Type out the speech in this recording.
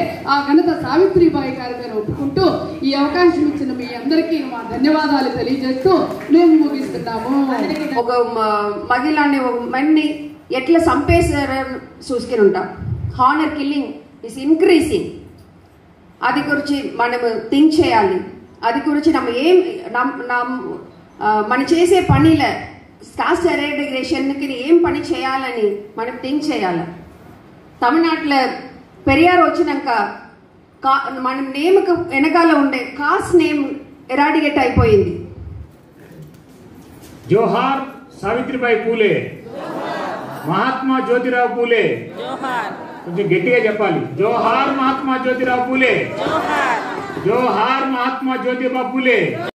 ఆ ఘనత సావిత్రిబాయి గారి మీద ఒప్పుకుంటూ ఈ అవకాశం ఇచ్చిన మీ అందరికీ మా ధన్యవాదాలు తెలియజేస్తూ మేము ముగిస్తున్నాము ఒక మ- మగిలాన్ని ఒక మన్ని ఎట్లా చంపేశారని చూసుకుని ఉంటాం హానర్ కిల్లింగ్ ఇస్ ఇంక్రీసింగ్ అది గురించి మనం థింక్ చేయాలి అది గురించి நம்ம ఏం నమ్ నమ్ ఆ, మనం చేసే పనిలో కాస్ట్ ఎరేడిగేషన్కి ఏం పని చేయాలని మనం థింక్ చేయాలి తమిళనాడులో పెరియార్ వచ్చినాక కా మనం నేమ్కి వెనకాల ఉండే కాస్ట్ నేమ్ ఎరాడిగేట్ అయిపోయింది జోహార్ సావిత్రిబాయి పూలే మహాత్మా జ్యోతిరావు పూలే కొంచెం గట్టిగా చెప్పాలి జోహార్ మహాత్మా జ్యోతిరావు పూలే జోహార్ మహాత్మా జ్యోతిబా పూలే